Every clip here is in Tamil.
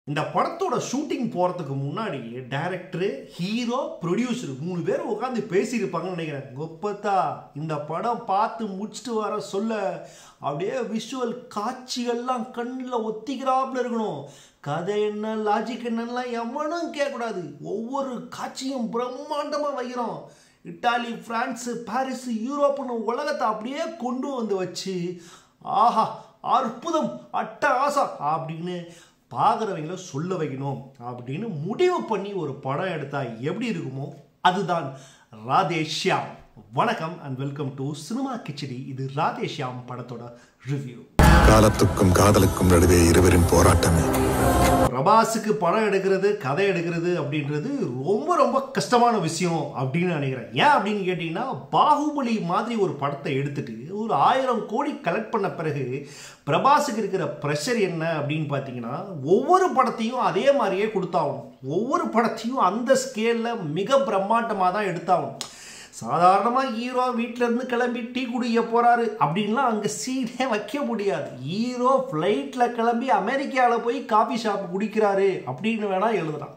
இந்த படத்தோட ஷூட்டிங் போகிறதுக்கு முன்னாடி டைரக்டரு ஹீரோ ப்ரொடியூசர் மூணு பேர் உட்காந்து பேசியிருப்பாங்கன்னு நினைக்கிறேன் கொப்பத்தா இந்த படம் பார்த்து முடிச்சுட்டு வர சொல்ல அப்படியே விஷுவல் காட்சிகள்லாம் கண்ணில் ஒத்திக்கிறாப்புல இருக்கணும் கதை என்ன லாஜிக் என்னெல்லாம் எவனும் கேட்கக்கூடாது ஒவ்வொரு காட்சியும் பிரம்மாண்டமாக வைக்கிறோம் இட்டாலி பிரான்ஸு பாரிஸ் யூரோப்னு உலகத்தை அப்படியே கொண்டு வந்து வச்சு ஆஹா அற்புதம் அட்ட ஆசா அப்படின்னு பார்க்குறவங்கள சொல்ல வைக்கணும் அப்படின்னு முடிவு பண்ணி ஒரு படம் எடுத்தா எப்படி இருக்குமோ அதுதான் ராதேஷ்யாம் வணக்கம் and welcome to cinema Khichdi இது ராதேஷ்யாம் படத்தோட ரிவ்யூ காலத்துக்கும் காதலுக்கும் நடுவே இருவரின் போராட்டமே பிரபாஸுக்கு படம் எடுக்கிறது கதை எடுக்கிறது அப்படின்றது ரொம்ப ரொம்ப கஷ்டமான விஷயம் அப்படின்னு நினைக்கிறேன் ஏன் அப்படின்னு கேட்டிங்கன்னா பாகுபலி மாதிரி ஒரு படத்தை எடுத்துட்டு ஒரு ஆயிரம் கோடி கலெக்ட் பண்ண பிறகு பிரபாஸுக்கு இருக்கிற ப்ரெஷர் என்ன அப்படின்னு பார்த்தீங்கன்னா ஒவ்வொரு படத்தையும் அதே மாதிரியே கொடுத்தாகணும் ஒவ்வொரு படத்தையும் அந்த ஸ்கேலில் மிக பிரம்மாண்டமாக தான் எடுத்தாகணும் சாதாரணமாக ஹீரோ வீட்டிலேருந்து கிளம்பி டீ குடிக்க போகிறாரு அப்படின்லாம் அங்கே சீனே வைக்க முடியாது ஹீரோ ஃப்ளைட்டில் கிளம்பி அமெரிக்காவில் போய் காஃபி ஷாப் குடிக்கிறாரு அப்படின்னு வேணால் எழுதலாம்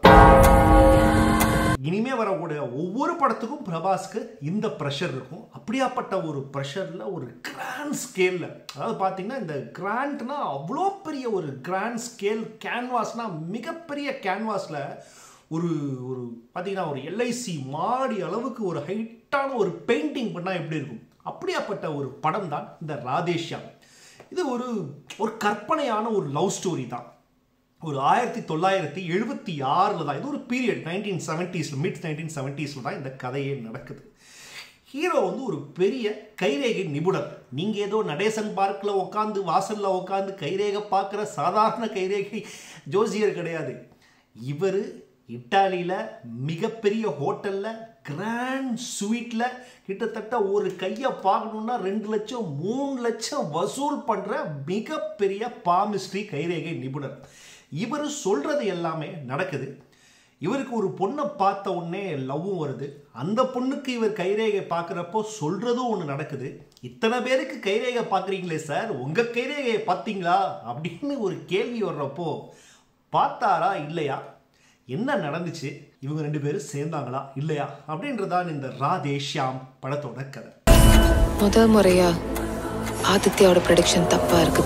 இனிமே வரக்கூடிய ஒவ்வொரு படத்துக்கும் பிரபாஸ்க்கு இந்த ப்ரெஷர் இருக்கும் அப்படியாப்பட்ட ஒரு ப்ரெஷரில் ஒரு கிராண்ட் ஸ்கேலில் அதாவது பார்த்தீங்கன்னா இந்த கிராண்ட்னா அவ்வளோ பெரிய ஒரு கிராண்ட் ஸ்கேல் கேன்வாஸ்னால் மிகப்பெரிய கேன்வாஸில் ஒரு ஒரு பார்த்தீங்கன்னா ஒரு எல்ஐசி மாடி அளவுக்கு ஒரு ஹைட்டான ஒரு பெயிண்டிங் பண்ணால் எப்படி இருக்கும் அப்படியாப்பட்ட ஒரு படம் தான் இந்த ராதேஷ்யாம் இது ஒரு ஒரு கற்பனையான ஒரு லவ் ஸ்டோரி தான் ஒரு ஆயிரத்தி தொள்ளாயிரத்தி எழுபத்தி ஆறில் தான் இது ஒரு பீரியட் நைன்டீன் செவன்ட்டீஸில் மிட் நைன்டீன் செவன்ட்டீஸில் தான் இந்த கதையே நடக்குது ஹீரோ வந்து ஒரு பெரிய கைரேகை நிபுணர் நீங்கள் ஏதோ நடேசன் பார்க்கில் உட்காந்து வாசலில் உட்காந்து கைரேகை பார்க்குற சாதாரண கைரேகை ஜோசியர் கிடையாது இவர் இட்டாலியில் மிகப்பெரிய ஹோட்டலில் கிராண்ட் ஸ்வீட்டில் கிட்டத்தட்ட ஒரு கையை பார்க்கணுன்னா ரெண்டு லட்சம் மூணு லட்சம் வசூல் பண்ணுற மிகப்பெரிய பாமிஸ்ட்ரி கைரேகை நிபுணர் இவர் சொல்கிறது எல்லாமே நடக்குது இவருக்கு ஒரு பொண்ணை பார்த்த உடனே லவ்வும் வருது அந்த பொண்ணுக்கு இவர் கைரேகை பார்க்குறப்போ சொல்கிறதும் ஒன்று நடக்குது இத்தனை பேருக்கு கைரேகை பார்க்குறீங்களே சார் உங்கள் கைரேகையை பார்த்தீங்களா அப்படின்னு ஒரு கேள்வி வர்றப்போ பார்த்தாரா இல்லையா என்ன நடந்துச்சு இவங்க ரெண்டு பேரும் சேர்ந்தாங்களா இல்லையா அப்படின்றதான் இந்த ராதேஷ்யாம் படத்தோட கதை முதல் முறையா ஆதித்யாவோட ப்ரெடிக்ஷன் தப்பா இருக்கு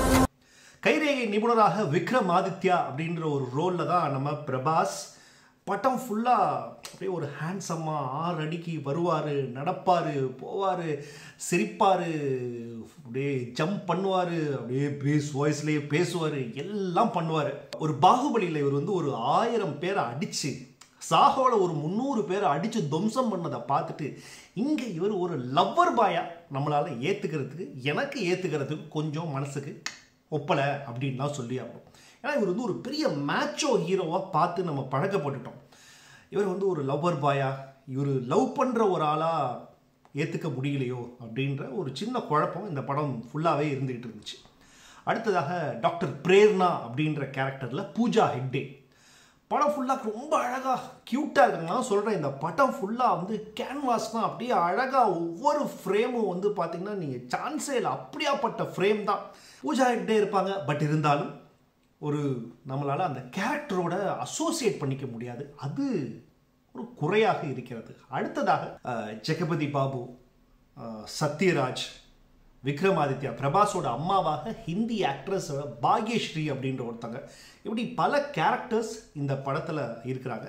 கைரேகை நிபுணராக விக்ரம் ஆதித்யா அப்படின்ற ஒரு ரோலில் தான் நம்ம பிரபாஸ் பட்டம் ஃபுல்லாக அப்படியே ஒரு ஹேண்ட்ஸம்மாக ஆறு அடிக்கு வருவார் நடப்பார் போவார் சிரிப்பார் அப்படியே ஜம்ப் பண்ணுவார் அப்படியே பேஸ் வாய்ஸ்லேயே பேசுவார் எல்லாம் பண்ணுவார் ஒரு பாகுபலியில் இவர் வந்து ஒரு ஆயிரம் பேரை அடித்து சாகோல ஒரு முந்நூறு பேரை அடித்து துவம்சம் பண்ணதை பார்த்துட்டு இங்கே இவர் ஒரு லவ்வர் பாயா நம்மளால் ஏற்றுக்கிறதுக்கு எனக்கு ஏற்றுக்கிறதுக்கு கொஞ்சம் மனசுக்கு ஒப்பலை அப்படின்லாம் சொல்லி ஆகணும் ஏன்னா இவர் வந்து ஒரு பெரிய மேட்சோ ஹீரோவாக பார்த்து நம்ம பழக்கப்பட்டுட்டோம் இவர் வந்து ஒரு லவ்வர் பாயா இவர் லவ் பண்ணுற ஒரு ஆளாக ஏற்றுக்க முடியலையோ அப்படின்ற ஒரு சின்ன குழப்பம் இந்த படம் ஃபுல்லாகவே இருந்துக்கிட்டு இருந்துச்சு அடுத்ததாக டாக்டர் பிரேர்னா அப்படின்ற கேரக்டரில் பூஜா ஹெக்டே படம் ஃபுல்லாக ரொம்ப அழகாக க்யூட்டாக இருக்குங்க நான் சொல்கிறேன் இந்த படம் ஃபுல்லாக வந்து கேன்வாஸ் தான் அப்படியே அழகாக ஒவ்வொரு ஃப்ரேமும் வந்து பார்த்திங்கன்னா நீங்கள் சான்ஸே இல்லை அப்படியாப்பட்ட ஃப்ரேம் தான் பூஜா ஹெக்டே இருப்பாங்க பட் இருந்தாலும் ஒரு நம்மளால் அந்த கேரக்டரோட அசோசியேட் பண்ணிக்க முடியாது அது ஒரு குறையாக இருக்கிறது அடுத்ததாக அஹ், ஜெகபதி பாபு அஹ், சத்யராஜ் விக்ரமாதித்யா பிரபாஸோட அம்மாவாக ஹிந்தி ஆக்ட்ரஸ் பாக்யஸ்ரீ அப்படின்ற ஒருத்தங்க இப்படி பல கேரக்டர்ஸ் இந்த படத்தில் இருக்கிறாங்க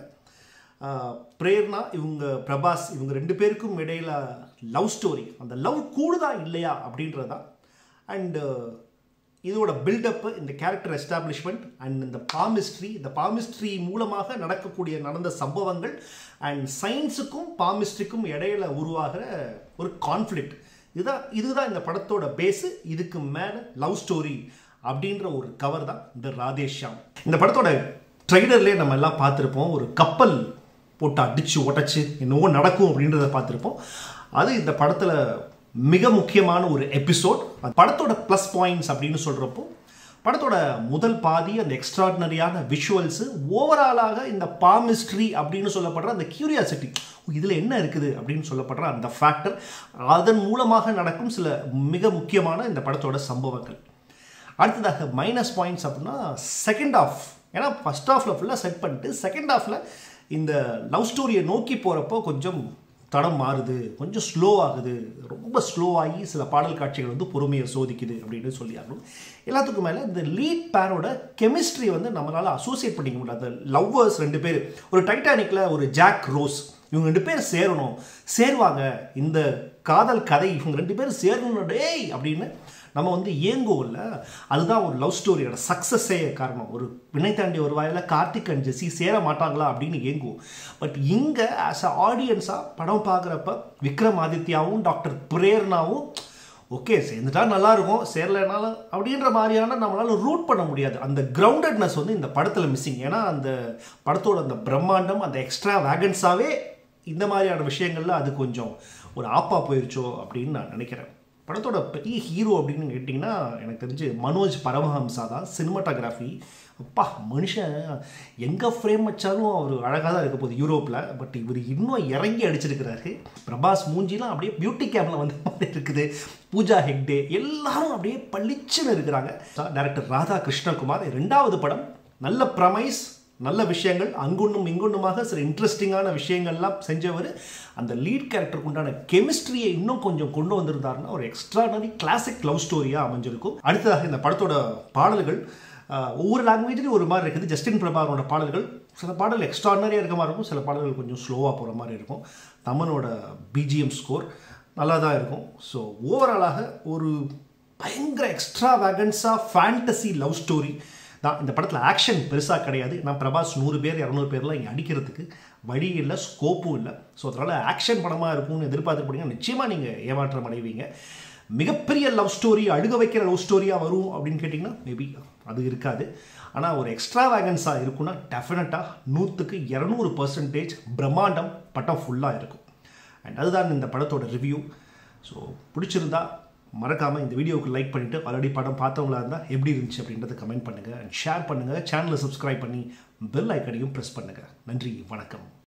ஆஹ், பிரேர்னா இவங்க பிரபாஸ் இவங்க ரெண்டு பேருக்கும் இடையில லவ் ஸ்டோரி அந்த லவ் கூடுதா இல்லையா அப்படின்றதா அண்டு இதோட பில்டப்பு இந்த கேரக்டர் எஸ்டாப்ளிஷ்மெண்ட் அண்ட் இந்த பாமிஸ்ட்ரி இந்த பாமிஸ்ட்ரி மூலமாக நடக்கக்கூடிய நடந்த சம்பவங்கள் அண்ட் சயின்ஸுக்கும் பாமிஸ்ட்ரிக்கும் இடையில உருவாகிற ஒரு கான்ஃப்ளிக்ட் இதுதான் இதுதான் இந்த படத்தோட பேஸு இதுக்கு மேலே லவ் ஸ்டோரி அப்படின்ற ஒரு கவர் தான் இந்த ராதேஷ்யாம் இந்த படத்தோட ட்ரைலர்லேயே நம்ம எல்லாம் பார்த்துருப்போம் ஒரு கப்பல் போட்டு அடித்து உடச்சி என்னவோ நடக்கும் அப்படின்றத பார்த்துருப்போம் அது இந்த படத்தில் மிக முக்கியமான ஒரு எபிசோட் படத்தோட ப்ளஸ் பாயிண்ட்ஸ் அப்படின்னு சொல்கிறப்போ படத்தோட முதல் பாதி அந்த எக்ஸ்ட்ராடினரியான விஷுவல்ஸு ஓவராலாக இந்த பாமிஸ்ட்ரி அப்படின்னு சொல்லப்படுற அந்த கியூரியாசிட்டி இதில் என்ன இருக்குது அப்படின்னு சொல்லப்படுற அந்த ஃபேக்டர் அதன் மூலமாக நடக்கும் சில மிக முக்கியமான இந்த படத்தோட சம்பவங்கள் அடுத்ததாக மைனஸ் பாயிண்ட்ஸ் அப்படின்னா செகண்ட் ஆஃப் ஏன்னா ஃபஸ்ட் ஹாஃபில் ஃபுல்லாக செட் பண்ணிட்டு செகண்ட் ஹாஃபில் இந்த லவ் ஸ்டோரியை நோக்கி போகிறப்போ கொஞ்சம் தடம் மாறுது கொஞ்சம் ஸ்லோ ஆகுது ரொம்ப ஸ்லோ ஆகி சில பாடல் காட்சிகள் வந்து பொறுமையை சோதிக்குது அப்படின்னு சொல்லி ஆகணும் எல்லாத்துக்கும் மேலே இந்த லீட் பேரோட கெமிஸ்ட்ரி வந்து நம்மளால் அசோசியேட் பண்ணிக்க முடியல அந்த லவ்வர்ஸ் ரெண்டு பேர் ஒரு டைட்டானிக்கில் ஒரு ஜாக் ரோஸ் இவங்க ரெண்டு பேர் சேரணும் சேருவாங்க இந்த காதல் கதை இவங்க ரெண்டு பேரும் சேரணும் டேய் அப்படின்னு நம்ம வந்து ஏங்குவோம் இல்லை அதுதான் ஒரு லவ் ஸ்டோரியோட சக்ஸஸே காரணம் ஒரு வினை தாண்டி ஒரு வாயில் கார்த்திக் அண்ட் ஜெஸி சேர மாட்டாங்களா அப்படின்னு ஏங்குவோம் பட் இங்கே ஆஸ் அ ஆடியன்ஸாக படம் பார்க்குறப்ப விக்ரம் ஆதித்யாவும் டாக்டர் பிரேர்னாவும் ஓகே சேர்ந்துட்டா நல்லா இருக்கும் சேரலைனாலும் அப்படின்ற மாதிரியான நம்மளால ரூட் பண்ண முடியாது அந்த கிரவுண்டட்னஸ் வந்து இந்த படத்தில் மிஸ்ஸிங் ஏன்னா அந்த படத்தோட அந்த பிரம்மாண்டம் அந்த எக்ஸ்ட்ரா வேகன்ஸாகவே இந்த மாதிரியான விஷயங்கள்ல அது கொஞ்சம் ஒரு ஆப்பா போயிருச்சோ அப்படின்னு நான் நினைக்கிறேன் படத்தோட பெரிய ஹீரோ அப்படின்னு கேட்டிங்கன்னா எனக்கு தெரிஞ்சு மனோஜ் பரமஹம்சா தான் சினிமாட்டோகிராஃபி அப்பா மனுஷன் எங்கே ஃப்ரேம் வச்சாலும் அவர் அழகாக தான் இருக்க போகுது யூரோப்பில் பட் இவர் இன்னும் இறங்கி அடிச்சிருக்கிறாரு பிரபாஸ் மூஞ்சிலாம் அப்படியே பியூட்டி கேமில் வந்த மாதிரி இருக்குது பூஜா ஹெக்டே எல்லாரும் அப்படியே பளிச்சுன்னு இருக்கிறாங்க டைரக்டர் ராதா கிருஷ்ணகுமார் ரெண்டாவது படம் நல்ல ப்ரமைஸ் நல்ல விஷயங்கள் அங்குண்ணும் இங்குண்ணுமாக சில இன்ட்ரெஸ்டிங்கான விஷயங்கள்லாம் செஞ்சவர் அந்த லீட் கேரக்டருக்கு உண்டான கெமிஸ்ட்ரியை இன்னும் கொஞ்சம் கொண்டு வந்திருந்தாருன்னா ஒரு எக்ஸ்ட்ராடனரி கிளாசிக் லவ் ஸ்டோரியாக அமைஞ்சிருக்கும் அடுத்ததாக இந்த படத்தோட பாடல்கள் ஆஹ், ஒவ்வொரு லாங்குவேஜ்லையும் ஒரு மாதிரி இருக்குது ஜஸ்டின் பிரபாகரோட பாடல்கள் சில பாடல் எக்ஸ்ட்ராடனரியாக இருக்க மாதிரி இருக்கும் சில பாடல்கள் கொஞ்சம் ஸ்லோவாக போகிற மாதிரி இருக்கும் தமனோட பிஜிஎம் ஸ்கோர் நல்லா தான் இருக்கும் ஸோ ஓவராலாக ஒரு பயங்கர எக்ஸ்ட்ரா வேகன்ஸாக ஃபேண்டசி லவ் ஸ்டோரி தான் இந்த படத்தில் ஆக்ஷன் பெருசாக கிடையாது நான் பிரபாஸ் நூறு பேர் இரநூறு பேர்லாம் இங்கே அடிக்கிறதுக்கு வழி இல்லை ஸ்கோப்பும் இல்லை ஸோ அதனால் ஆக்ஷன் படமாக இருக்கும்னு எதிர்பார்த்துருப்பீங்க நிச்சயமாக நீங்கள் ஏமாற்றம் அடைவீங்க மிகப்பெரிய லவ் ஸ்டோரி அழுக வைக்கிற லவ் ஸ்டோரியாக வரும் அப்படின்னு கேட்டிங்கன்னா மேபி அது இருக்காது ஆனால் ஒரு எக்ஸ்ட்ரா வேகன்ஸாக இருக்குன்னா டெஃபினட்டாக நூற்றுக்கு இரநூறு பர்சன்டேஜ் பிரம்மாண்டம் பட்டம் ஃபுல்லாக இருக்கும் அண்ட் அதுதான் இந்த படத்தோட ரிவ்யூ ஸோ பிடிச்சிருந்தா மறக்காமல் இந்த வீடியோவுக்கு லைக் பண்ணிவிட்டு ஆல்ரெடி படம் பார்த்தவங்களா இருந்தால் எப்படி இருந்துச்சு அப்படின்றத கமெண்ட் பண்ணுங்கள் அண்ட் ஷேர் பண்ணுங்கள் சேனலை சப்ஸ்கிரைப் பண்ணி பெல் ஐக்கனையும் ப்ரெஸ் பண்ணுங்கள் நன்றி வணக்கம்